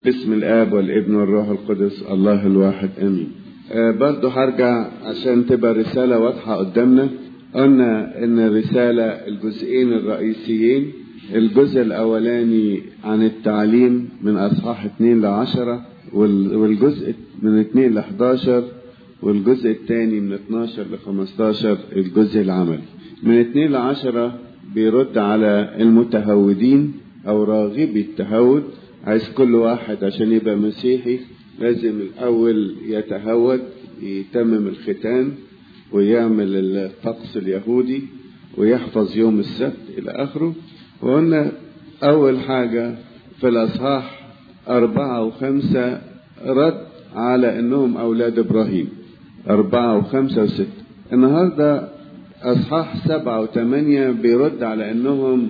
باسم الاب والابن والروح القدس الله الواحد امين آه برضو هرجع عشان تبقى الرسالة واضحة قدامنا قلنا ان الرسالة الجزئين الرئيسيين الجزء الاولاني عن التعليم من اصحاح 2 ل 10 والجزء من 2 ل 11 والجزء الثاني من 12 ل 15 الجزء العملي من 2 ل 10 بيرد على المتهودين او راغبي التهود عايز كل واحد عشان يبقى مسيحي لازم الأول يتهود يتمم الختان ويعمل الطقس اليهودي ويحفظ يوم السبت إلى آخره وقلنا أول حاجة في الأصحاح أربعة وخمسة رد على أنهم أولاد إبراهيم أربعة وخمسة وستة النهاردة أصحاح سبعة وثمانية بيرد على أنهم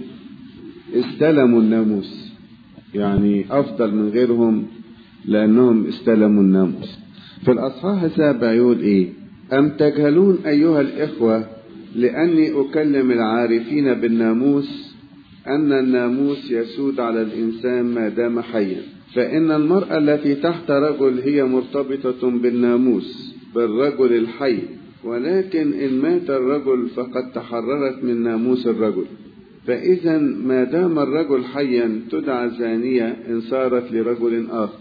استلموا الناموس يعني أفضل من غيرهم لأنهم استلموا الناموس في الأصحاح السابع يقول إيه أم تجهلون أيها الإخوة لأني أكلم العارفين بالناموس أن الناموس يسود على الإنسان ما دام حيا فإن المرأة التي تحت رجل هي مرتبطة بالناموس بالرجل الحي ولكن إن مات الرجل فقد تحررت من ناموس الرجل فإذا ما دام الرجل حيا تدعى زانية إن صارت لرجل آخر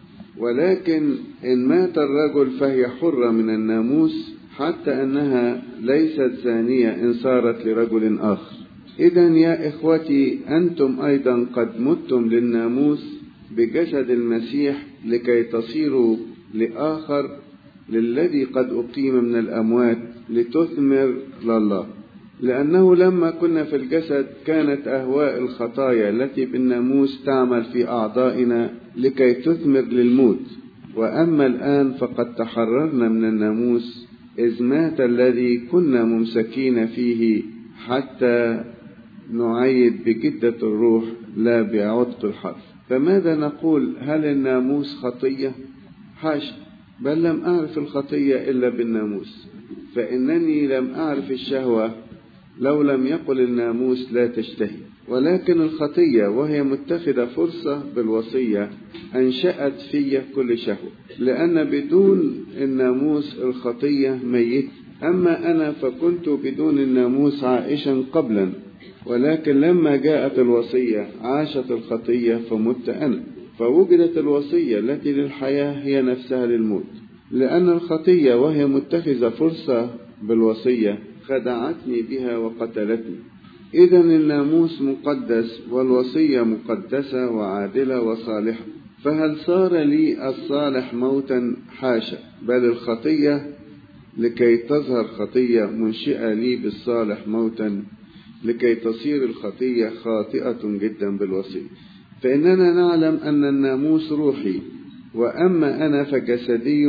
ولكن إن مات الرجل فهي حرة من الناموس حتى أنها ليست زانية إن صارت لرجل آخر إذا يا إخوتي أنتم أيضا قد متم للناموس بجسد المسيح لكي تصيروا لآخر للذي قد أقيم من الأموات لتثمر لله لأنه لما كنا في الجسد كانت أهواء الخطايا التي بالناموس تعمل في أعضائنا لكي تثمر للموت وأما الآن فقد تحررنا من الناموس إذ مات الذي كنا ممسكين فيه حتى نعيد بجدة الروح لا بعتق الحرف فماذا نقول هل الناموس خطية حاشا بل لم أعرف الخطية إلا بالناموس فإنني لم أعرف الشهوة لو لم يقل الناموس لا تشتهي ولكن الخطية وهي متخذة فرصة بالوصية أنشأت في كل شهوة لأن بدون الناموس الخطية ميت أما أنا فكنت بدون الناموس عائشا قبلا ولكن لما جاءت الوصية عاشت الخطية فمت أنا فوجدت الوصية التي للحياة هي نفسها للموت لأن الخطية وهي متخذة فرصة بالوصية خدعتني بها وقتلتني إذا الناموس مقدس والوصية مقدسة وعادلة وصالحة فهل صار لي الصالح موتا حاشا بل الخطية لكي تظهر خطية منشئة لي بالصالح موتا لكي تصير الخطية خاطئة جدا بالوصية فإننا نعلم أن الناموس روحي وأما أنا فجسدي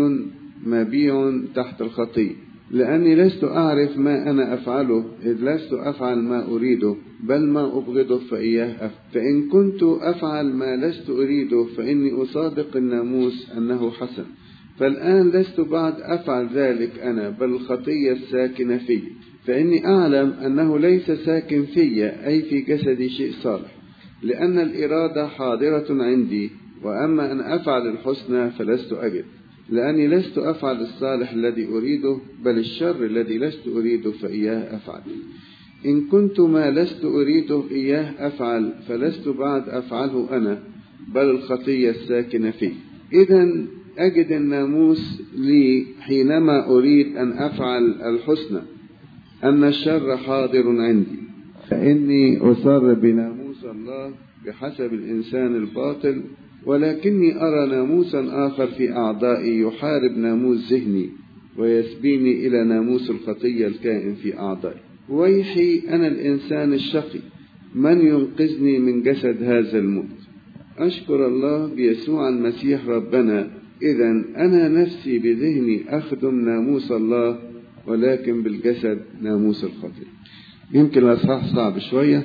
مبيع تحت الخطية لأني لست أعرف ما أنا أفعله إذ لست أفعل ما أريده بل ما أبغضه فإياه أفعل فإن كنت أفعل ما لست أريده فإني أصادق الناموس أنه حسن فالآن لست بعد أفعل ذلك أنا بل الخطية الساكنة في فإني أعلم أنه ليس ساكن في أي في جسدي شيء صالح لأن الإرادة حاضرة عندي وأما أن أفعل الحسنى فلست أجد لأني لست أفعل الصالح الذي أريده بل الشر الذي لست أريده فإياه أفعل إن كنت ما لست أريده إياه أفعل فلست بعد أفعله أنا بل الخطية الساكنة فيه إذا أجد الناموس لي حينما أريد أن أفعل الحسنى أن الشر حاضر عندي فإني أصر بناموس الله بحسب الإنسان الباطل ولكني أرى ناموسا آخر في أعضائي يحارب ناموس ذهني ويسبيني إلى ناموس الخطية الكائن في أعضائي ويحي أنا الإنسان الشقي من ينقذني من جسد هذا الموت أشكر الله بيسوع المسيح ربنا إذا أنا نفسي بذهني أخدم ناموس الله ولكن بالجسد ناموس الخطية يمكن الأصحاح صعب شوية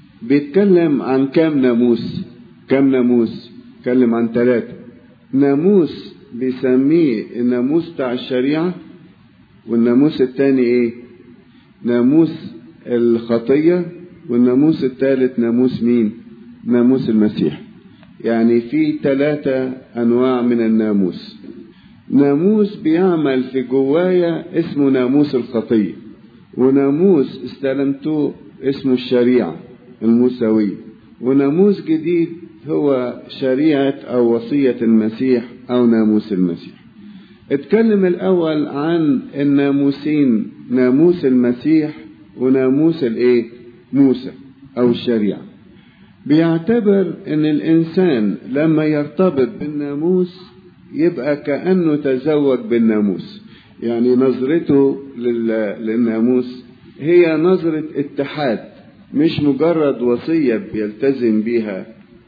بيتكلم عن كام ناموس كام ناموس اتكلم عن ثلاثة ناموس بيسميه الناموس بتاع الشريعة والناموس الثاني ايه ناموس الخطية والناموس الثالث ناموس مين ناموس المسيح يعني في ثلاثة أنواع من الناموس ناموس بيعمل في جوايا اسمه ناموس الخطية وناموس استلمته اسمه الشريعة الموسوية وناموس جديد هو شريعة أو وصية المسيح أو ناموس المسيح اتكلم الأول عن الناموسين ناموس المسيح وناموس الايه موسى أو الشريعة بيعتبر ان الانسان لما يرتبط بالناموس يبقى كأنه تزوج بالناموس يعني نظرته للناموس هي نظرة اتحاد مش مجرد وصية بيلتزم بيها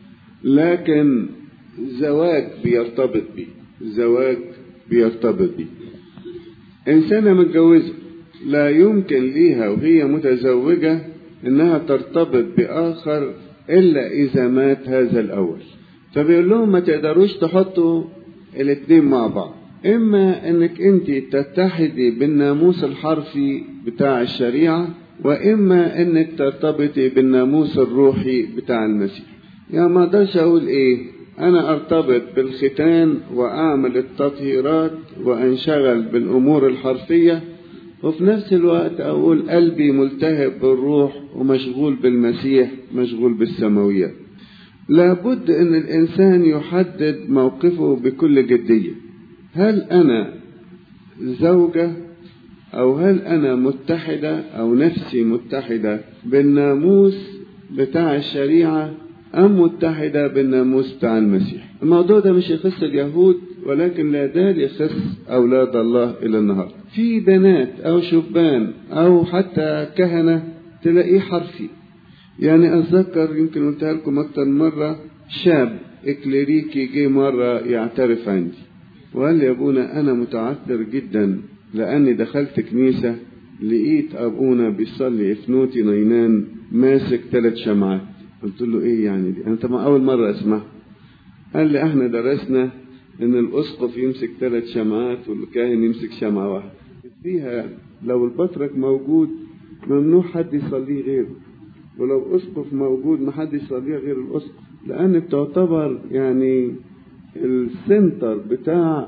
لكن زواج بيرتبط بيه زواج بيرتبط بيه إنسانة متجوزة لا يمكن ليها وهي متزوجة إنها ترتبط بآخر إلا إذا مات هذا الأول فبيقول لهم ما تقدروش تحطوا الاتنين مع بعض إما إنك أنت تتحدي بالناموس الحرفي بتاع الشريعة وإما إنك ترتبطي بالناموس الروحي بتاع المسيح يعني ما اقدرش أقول إيه أنا أرتبط بالختان وأعمل التطهيرات وأنشغل بالأمور الحرفية وفي نفس الوقت أقول قلبي ملتهب بالروح ومشغول بالمسيح مشغول بالسماويات لابد أن الإنسان يحدد موقفه بكل جدية هل أنا زوجة أو هل أنا متحدة أو نفسي متحدة بالناموس بتاع الشريعة أم متحدة بالناموس بتاع المسيح الموضوع ده مش يخص اليهود ولكن لا زال يخص أولاد الله إلى النهار في بنات أو شبان أو حتى كهنة تلاقيه حرفي يعني أتذكر يمكن قلتها لكم أكتر من مرة شاب إكليريكي جه مرة يعترف عندي وقال لي يا أبونا أنا متعثر جدا لأني دخلت كنيسة لقيت أبونا بيصلي إفنوتي نينان ماسك ثلاث شمعات قلت له إيه يعني دي أنت ما أول مرة أسمعها قال لي احنا درسنا ان الاسقف يمسك ثلاث شمعات والكاهن يمسك شمعة واحدة فيها لو البطرك موجود ممنوع حد يصليه غيره ولو اسقف موجود ما حد يصليه غير الاسقف لان بتعتبر يعني السنتر بتاع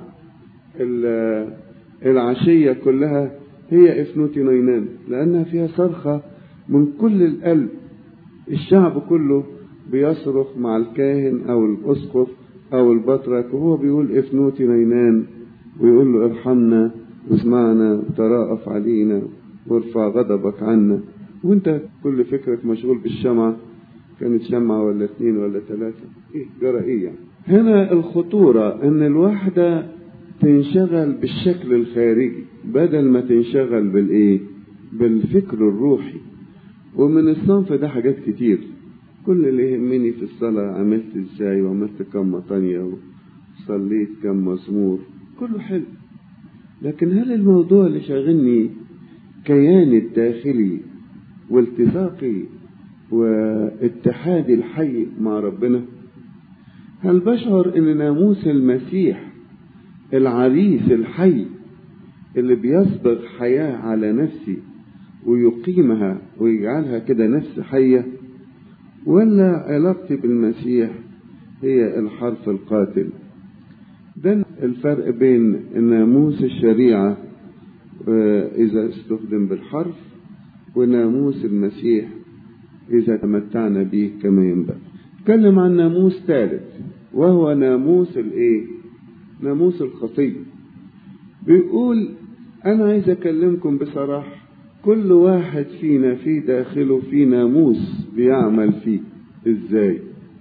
العشية كلها هي افنوتي نينان لانها فيها صرخة من كل القلب الشعب كله بيصرخ مع الكاهن او الاسقف او البطرك وهو بيقول افنوتي نينان ويقول له ارحمنا واسمعنا وتراءف علينا وارفع غضبك عنا وانت كل فكرك مشغول بالشمعة كانت شمعة ولا اثنين ولا ثلاثة ايه جرى ايه يعني هنا الخطورة ان الواحدة تنشغل بالشكل الخارجي بدل ما تنشغل بالايه بالفكر الروحي ومن الصنف ده حاجات كتير كل اللي يهمني في الصلاة عملت ازاي وعملت كم مطانية وصليت كم مزمور كله حلو لكن هل الموضوع اللي شاغلني كياني الداخلي والتصاقي واتحادي الحي مع ربنا هل بشعر ان ناموس المسيح العريس الحي اللي بيصبغ حياة على نفسي ويقيمها ويجعلها كده نفس حية ولا علاقتي بالمسيح هي الحرف القاتل ده الفرق بين ناموس الشريعة إذا استخدم بالحرف وناموس المسيح إذا تمتعنا به كما ينبغي تكلم عن ناموس ثالث وهو ناموس الايه ناموس الخطية بيقول أنا عايز أكلمكم بصراحة كل واحد فينا في داخله في ناموس بيعمل فيه ازاي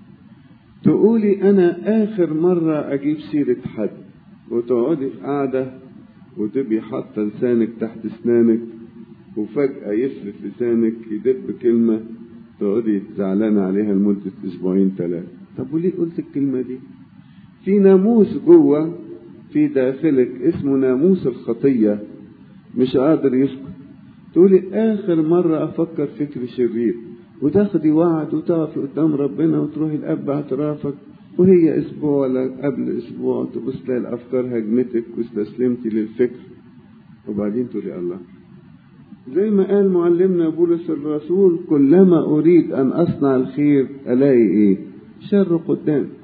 تقولي انا اخر مرة اجيب سيرة حد وتقعدي في قاعدة وتبقي حاطة لسانك تحت اسنانك وفجأة يفلت لسانك يدب كلمة تقعدي زعلانة عليها لمدة اسبوعين ثلاثة طب وليه قلت الكلمة دي في ناموس جوه في داخلك اسمه ناموس الخطية مش قادر يسكت تقولي آخر مرة أفكر فكر شرير وتاخدي وعد وتقفي قدام ربنا وتروحي الأب اعترافك وهي أسبوع ولا قبل أسبوع تبص تلاقي الأفكار هجمتك واستسلمتي للفكر وبعدين تقولي الله زي ما قال معلمنا بولس الرسول كلما أريد أن أصنع الخير ألاقي إيه؟ شر قدام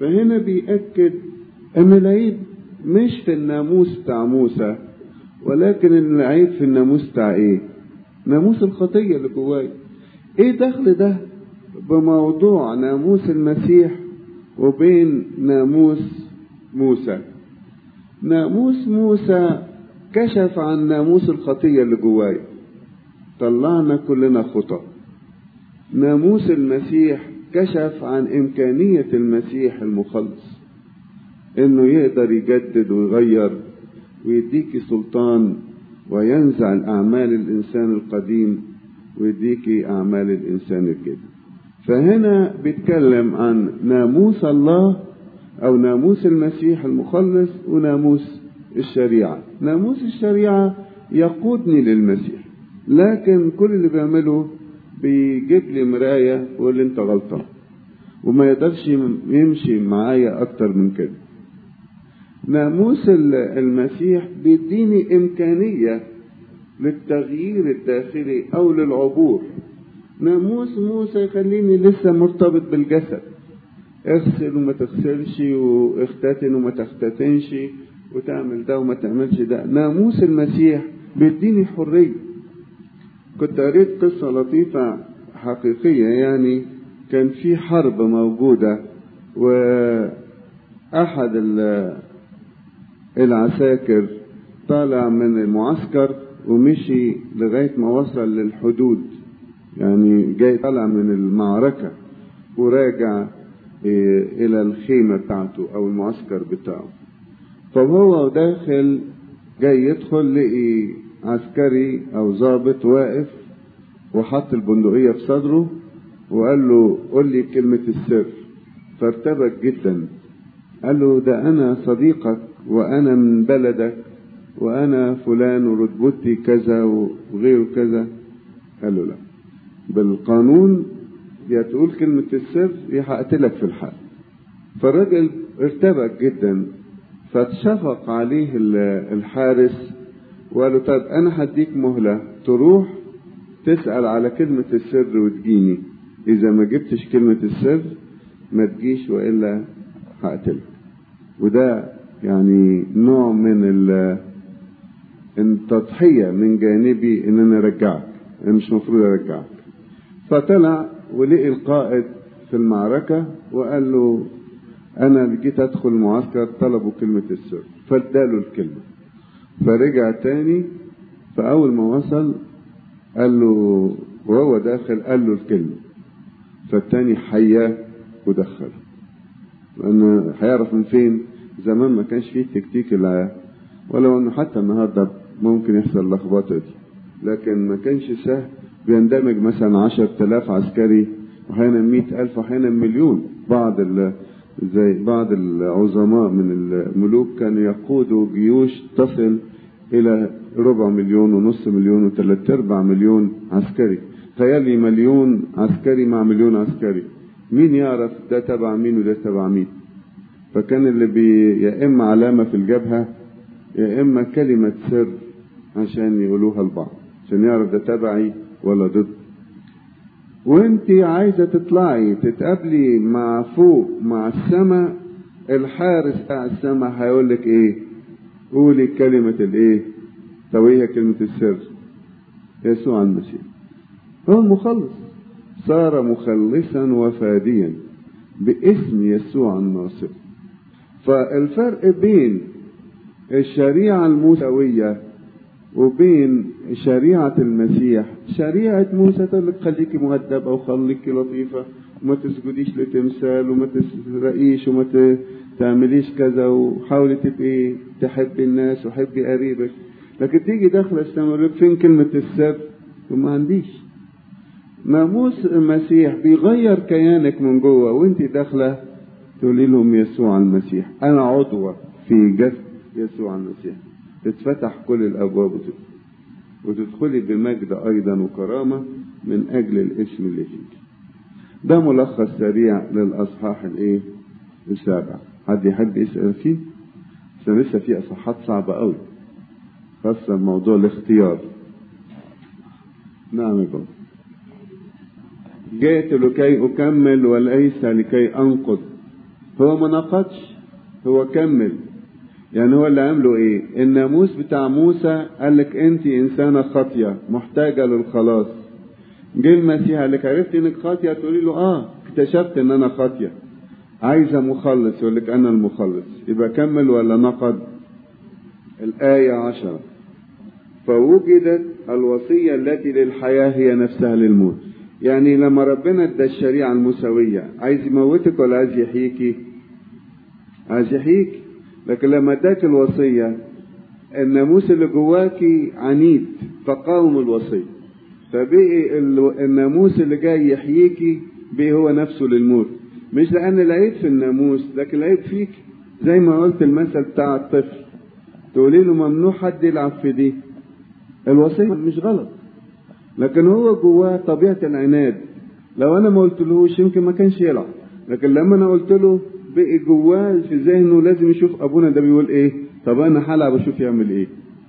فهنا بيأكد ان العيب مش في الناموس بتاع موسى ولكن العيب في الناموس بتاع ايه ناموس الخطية اللي جواي ايه دخل ده بموضوع ناموس المسيح وبين ناموس موسى ناموس موسى كشف عن ناموس الخطية اللي جواي طلعنا كلنا خطأ ناموس المسيح كشف عن إمكانية المسيح المخلص إنه يقدر يجدد ويغير ويديكي سلطان وينزع الأعمال الإنسان القديم ويديكي أعمال الإنسان الجديد فهنا بيتكلم عن ناموس الله أو ناموس المسيح المخلص وناموس الشريعة ناموس الشريعة يقودني للمسيح لكن كل اللي بيعمله بيجيب لي مراية ويقول لي انت غلطان وما يقدرش يمشي معايا اكتر من كده ناموس المسيح بيديني امكانية للتغيير الداخلي او للعبور ناموس موسى يخليني لسه مرتبط بالجسد اغسل وما تغسلش واختتن وما تختتنش وتعمل ده وما تعملش ده ناموس المسيح بيديني حرية كنت قريت قصة لطيفة حقيقية يعني كان في حرب موجودة وأحد العساكر طالع من المعسكر ومشي لغاية ما وصل للحدود يعني جاي طالع من المعركة وراجع إلى الخيمة بتاعته أو المعسكر بتاعه فهو داخل جاي يدخل لقي عسكري او ضابط واقف وحط البندقيه في صدره وقال له قول لي كلمه السر فارتبك جدا قال له ده انا صديقك وانا من بلدك وانا فلان ورتبتي كذا وغيره كذا قال له لا بالقانون يا تقول كلمة السر يا هقتلك في الحال فالراجل ارتبك جدا فاتشفق عليه الحارس وقال له طيب انا هديك مهلة تروح تسأل على كلمة السر وتجيني اذا ما جبتش كلمة السر ما تجيش والا هقتلك وده يعني نوع من التضحية من جانبي ان انا ارجعك انا مش مفروض ارجعك فطلع ولقي القائد في المعركة وقال له انا جيت ادخل المعسكر طلبوا كلمة السر فاداله الكلمة فرجع تاني فأول ما وصل قال له وهو داخل قال له الكلمة فالتاني حياه ودخله لأنه هيعرف من فين زمان ما كانش فيه تكتيك العيا ولو انه حتى النهارده ممكن يحصل لخبطه دي لكن ما كانش سهل بيندمج مثلا عشر تلاف عسكري واحيانا مئة ألف واحيانا مليون بعض زي بعض العظماء من الملوك كانوا يقودوا جيوش تصل إلى ربع مليون ونص مليون وثلاث أرباع مليون عسكري تخيلي مليون عسكري مع مليون عسكري مين يعرف ده تبع مين وده تبع مين فكان اللي بي يا إما علامة في الجبهة يا إما كلمة سر عشان يقولوها لبعض عشان يعرف ده تبعي ولا ضد وانت عايزة تطلعي تتقابلي مع فوق مع السماء الحارس بتاع السماء هيقول لك ايه قولي كلمة الايه طب ايه كلمة السر يسوع المسيح هو المخلص صار مخلصا وفاديا باسم يسوع الناصر فالفرق بين الشريعة الموسوية وبين شريعة المسيح شريعة موسى تقول لك خليكي مؤدبة وخليكي لطيفة وما تسجديش لتمثال وما تسرقيش وما تعمليش كذا وحاولي تبقي تحبي الناس وحبي قريبك لكن تيجي داخلة السماء فين كلمة السر وما عنديش ناموس المسيح بيغير كيانك من جوه وانت داخلة تقولي لهم يسوع المسيح انا عضوة في جسد يسوع المسيح تتفتح كل الابواب وتدخلي بمجد ايضا وكرامة من اجل الاسم اللي فيك ده ملخص سريع للاصحاح الايه السابع حد يحب يسأل فيه بس لسه في اصحاحات صعبة قوي خاصة موضوع الاختيار نعم يا بابا جئت لكي أكمل وليس لكي أنقض هو ما نقضش هو كمل يعني هو اللي عمله ايه الناموس بتاع موسى قال لك انت انسانه خاطيه محتاجه للخلاص جه المسيح قال لك عرفت انك خاطيه تقولي له اه اكتشفت ان انا خاطيه عايزه مخلص يقول لك انا المخلص يبقى كمل ولا نقض الايه عشرة فوجدت الوصيه التي للحياه هي نفسها للموت يعني لما ربنا ادى الشريعه المساويه عايز يموتك ولا عايز يحييكي عايز يحييكي لكن لما اداك الوصيه الناموس اللي جواكي عنيد فقاوم الوصيه فبقي الناموس اللي جاي يحييكي بقي هو نفسه للموت مش لان العيب في الناموس لكن العيب فيك زي ما قلت المثل بتاع الطفل تقولي له ممنوع حد يلعب في دي الوصيه مش غلط لكن هو جواه طبيعه العناد لو انا ما قلتلهوش يمكن ما كانش يلعب لكن لما انا قلت له بقي جواه في ذهنه لازم يشوف ابونا ده بيقول ايه طب انا هلعب اشوف يعمل ايه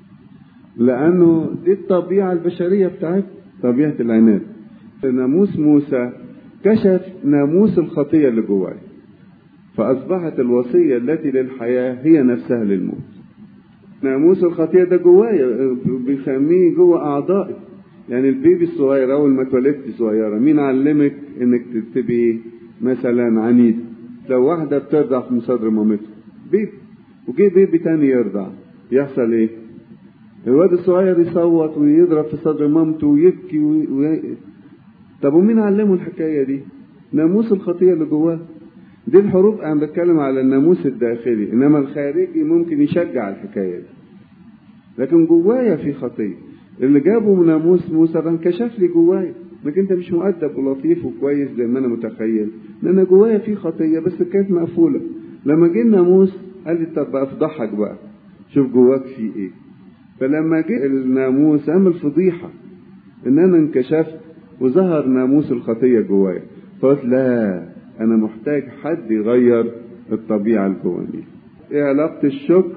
لانه دي الطبيعه البشريه بتاعت طبيعه العناد ناموس موسى كشف ناموس الخطيه اللي جواه فاصبحت الوصيه التي للحياه هي نفسها للموت ناموس الخطيه ده جوايا بيسميه جوه اعضائي يعني البيبي الصغير اول ما اتولدتي صغيره مين علمك انك تبقي مثلا عنيد لو واحده بترضع في صدر مامتها بيبي وجه بيبي تاني يرضع يحصل ايه الواد الصغير يصوت ويضرب في صدر مامته ويبكي وي... وي... طب ومين علمه الحكايه دي ناموس الخطيه اللي جواه دي الحروب انا بتكلم على الناموس الداخلي انما الخارجي ممكن يشجع الحكايه دي لكن جوايا في خطيه اللي جابه من ناموس موسى ده انكشف لي جوايا انك انت مش مؤدب ولطيف وكويس زي ما انا متخيل لان انا جوايا في خطيه بس كانت مقفوله لما جه الناموس قال لي طب افضحك بقى شوف جواك في ايه فلما جه الناموس عمل فضيحه ان انا انكشفت وظهر ناموس الخطيه جوايا فقلت لا انا محتاج حد يغير الطبيعه الجوانيه ايه علاقه الشكر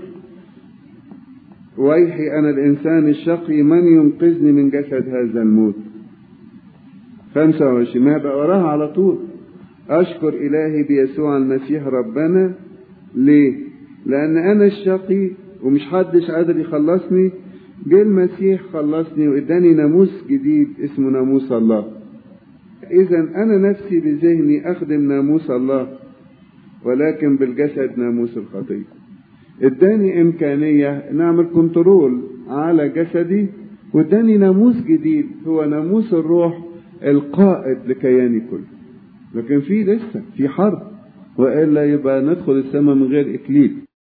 ويحي انا الانسان الشقي من ينقذني من جسد هذا الموت 25 ما بقى وراها على طول أشكر إلهي بيسوع المسيح ربنا ليه؟ لأن أنا الشقي ومش حدش قادر يخلصني جه المسيح خلصني واداني ناموس جديد اسمه ناموس الله إذا أنا نفسي بذهني أخدم ناموس الله ولكن بالجسد ناموس الخطية اداني إمكانية نعمل كنترول على جسدي واداني ناموس جديد هو ناموس الروح القائد لكياني كله لكن في لسه في حرب والا يبقى ندخل السماء من غير اكليل